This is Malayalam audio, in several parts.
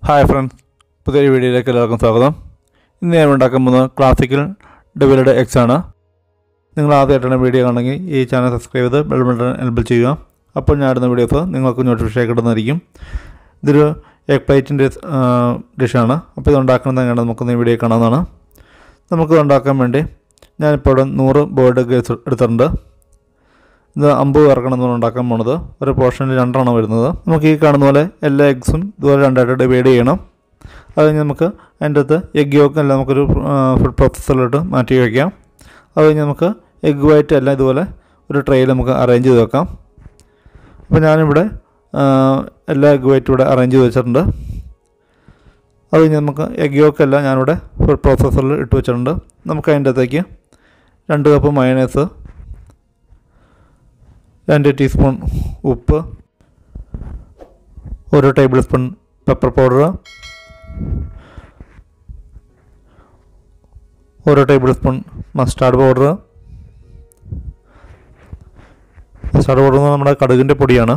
ഹായ് ഫ്രണ്ട്സ് പുതിയൊരു വീഡിയോയിലേക്ക് എല്ലാവർക്കും സ്വാഗതം ഇന്ന് ഞാൻ ഉണ്ടാക്കാൻ പോകുന്നത് ക്ലാസിക്കൽ ഡെവലഡ് എക്സ് ആണ് നിങ്ങൾ ആദ്യമായിട്ടാണ് വീഡിയോ കാണണമെങ്കിൽ ഈ ചാനൽ സബ്സ്ക്രൈബ് ചെയ്ത് ബെൽ ബട്ടൺ എനബിൾ ചെയ്യുക അപ്പോൾ ഞാൻ ഇടുന്ന വീഡിയോസ് നിങ്ങൾക്ക് നോട്ടിഫിക്കേഷൻ കിട്ടുന്നതായിരിക്കും ഇതൊരു എഗ് പ്ലേറ്റിൻ്റെ ഡിഷാണ് അപ്പോൾ ഇത് ഉണ്ടാക്കുന്നത് എങ്ങനെയാണ് നമുക്കൊന്ന് ഈ വീഡിയോ കാണാവുന്നതാണ് നമുക്കിത് ഉണ്ടാക്കാൻ വേണ്ടി ഞാനിപ്പോൾ ഇവിടെ നൂറ് ബോർഡ് ഗേസ് എടുത്തിട്ടുണ്ട് ഇത് അമ്പത് പേർക്കാണ് നമ്മൾ ഉണ്ടാക്കാൻ പോണത് ഒരു പോർഷനിൽ രണ്ടെണ്ണം വരുന്നത് നമുക്ക് ഈ കാണുന്ന പോലെ എല്ലാ എഗ്സും ഇതുപോലെ രണ്ടായിട്ട് ഡിവൈഡ് ചെയ്യണം അത് കഴിഞ്ഞ് നമുക്ക് അതിൻ്റെ അകത്ത് എഗ് യോക്ക് എല്ലാം നമുക്കൊരു ഫുഡ് പ്രോസസ്സറിലോട്ട് മാറ്റി വയ്ക്കാം അത് കഴിഞ്ഞ് നമുക്ക് എഗ് വൈറ്റ് എല്ലാം ഇതുപോലെ ഒരു ട്രെയിൽ നമുക്ക് അറേഞ്ച് ചെയ്ത് വെക്കാം അപ്പോൾ ഞാനിവിടെ ആ, എല്ലാ എഗ് വൈറ്റും ഇവിടെ അറേഞ്ച് ചെയ്ത് വെച്ചിട്ടുണ്ട് അത് കഴിഞ്ഞ് നമുക്ക് എഗ് യോക്ക് എല്ലാം ഞാനിവിടെ ഫുഡ് പ്രോസസ്സറിൽ ഇട്ട് വെച്ചിട്ടുണ്ട് നമുക്ക് അതിൻ്റെ അകത്തേക്ക് രണ്ട് കപ്പ് മയണൈസ് രണ്ട് ടീസ്പൂൺ ഉപ്പ് ഒരു ടേബിൾ സ്പൂൺ പെപ്പർ പൗഡർ ഒരു tablespoon mustard powder mustard powder എന്ന് പറഞ്ഞാൽ നമ്മുടെ കടുകിൻ്റെ പൊടിയാണ്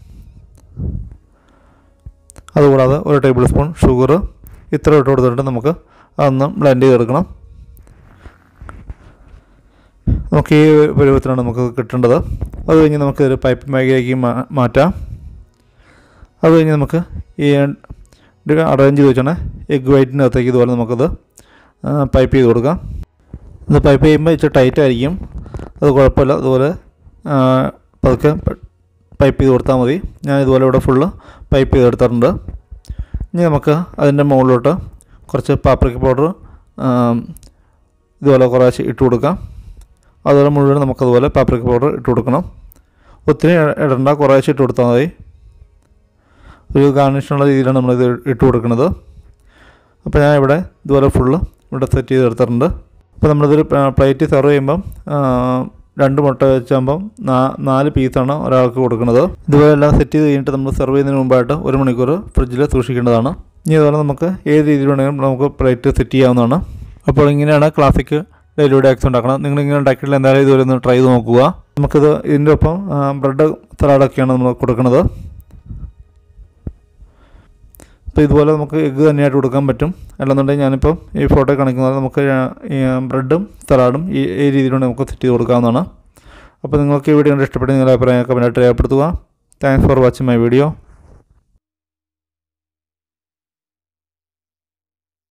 അതുകൂടാതെ ഒരു ടേബിൾ സ്പൂൺ ഷുഗർ ഇത്ര ഇട്ട് കൊടുത്തിട്ട് നമുക്ക് അതൊന്ന് ബ്ലെൻഡ് ചെയ്തെടുക്കണം നമുക്ക് ഈ പരുവത്തിലാണ് നമുക്ക് കിട്ടേണ്ടത് അത് കഴിഞ്ഞ് നമുക്ക് ഒരു പൈപ്പ് ബാഗിലേക്ക് മാ- മാറ്റാം അത് കഴിഞ്ഞ് നമുക്ക് ഈ ഇത് അറേഞ്ച് ചെയ്ത് വെച്ചാണ് എഗ് വൈറ്റിനകത്തേക്ക് ഇതുപോലെ നമുക്കത് ആ, പൈപ്പ് ചെയ്ത് കൊടുക്കാം ഇത് പൈപ്പ് ചെയ്യുമ്പോൾ ഇച്ചിരി ടൈറ്റ് ആയിരിക്കും അത് കുഴപ്പമില്ല അതുപോലെ ആ, പതുക്കെ പ- പൈപ്പ് ചെയ്ത് കൊടുത്താൽ മതി ഞാൻ ഇതുപോലെ ഇവിടെ ഫുള്ള് പൈപ്പ് ചെയ്തെടുത്തിട്ടുണ്ട് ഇനി നമുക്ക് അതിൻ്റെ മുകളിലോട്ട് കുറച്ച് പാപ്രിക്ക പൗഡർ ഇതുപോലെ കുറേശ്ശെ ഇട്ട് കൊടുക്കാം അതുപോലെ മുഴുവൻ നമുക്കതുപോലെ പാപ്രിക്ക പൗഡർ ഇട്ട് കൊടുക്കണം ഒത്തിരി ഇ- ഇടണ്ട കുറേശ്ശെ ഇട്ട് കൊടുത്താൽ മതി ഒരു ഗാർണിഷിനുള്ള രീതിയിലാണ് നമ്മളിത് ഇട്ട് കൊടുക്കുന്നത് അപ്പോൾ ഞാൻ ഇവിടെ ഇതുപോലെ ഫുള്ള് ഇവിടെ സെറ്റ് ചെയ്ത് എടുത്തിട്ടുണ്ട് അപ്പോൾ നമ്മളിതൊരു പ്ലേറ്റ് സെർവ് ചെയ്യുമ്പം ആ, രണ്ട് മുട്ട വെച്ചാകുമ്പം നാ- നാല് പീസാണ് ഒരാൾക്ക് കൊടുക്കുന്നത് ഇതുപോലെ എല്ലാം സെറ്റ് ചെയ്ത് കഴിഞ്ഞിട്ട് നമ്മൾ സെർവ് ചെയ്യുന്നതിന് മുമ്പായിട്ട് ഒരു മണിക്കൂർ ഫ്രിഡ്ജിൽ സൂക്ഷിക്കേണ്ടതാണ് ഇനി അതുപോലെ നമുക്ക് ഏത് രീതിയിൽ വേണമെങ്കിലും നമുക്ക് പ്ലേറ്റ് സെറ്റ് ചെയ്യാവുന്നതാണ് അപ്പോൾ ഇങ്ങനെയാണ് ക്ലാസിക് ഡെലിവറി ആക്സ് ഉണ്ടാക്കണം നിങ്ങൾ ഇങ്ങനെ ഉണ്ടാക്കിയിട്ടില്ല എന്തായാലും ഇതുവരെ ഒന്ന് ട്രൈ ചെയ്ത് നോക്കുക നമുക്കിത് ഇതിൻ്റെ ഒപ്പം ബ്രെഡ് സലാഡൊക്കെയാണ് നമ്മൾ കൊടുക്കുന്നത് അപ്പോൾ ഇതുപോലെ നമുക്ക് എഗ്ഗ് തന്നെയായിട്ട് കൊടുക്കാൻ പറ്റും അല്ലെന്നുണ്ടെങ്കിൽ ഞാനിപ്പോൾ ഈ ഫോട്ടോ കാണിക്കുന്നത് പോലെ നമുക്ക് ഈ ബ്രെഡും സലാഡും ഈ ഈ രീതിയിലൂടെ നമുക്ക് സെറ്റ് ചെയ്ത് കൊടുക്കാവുന്നതാണ് അപ്പോൾ നിങ്ങൾക്ക് ഈ വീഡിയോ കണ്ട് ഇഷ്ടപ്പെട്ടെങ്കിൽ നിങ്ങളുടെ അഭിപ്രായം കമൻറ്റായിട്ട് രേഖപ്പെടുത്തുക thanks for watching my video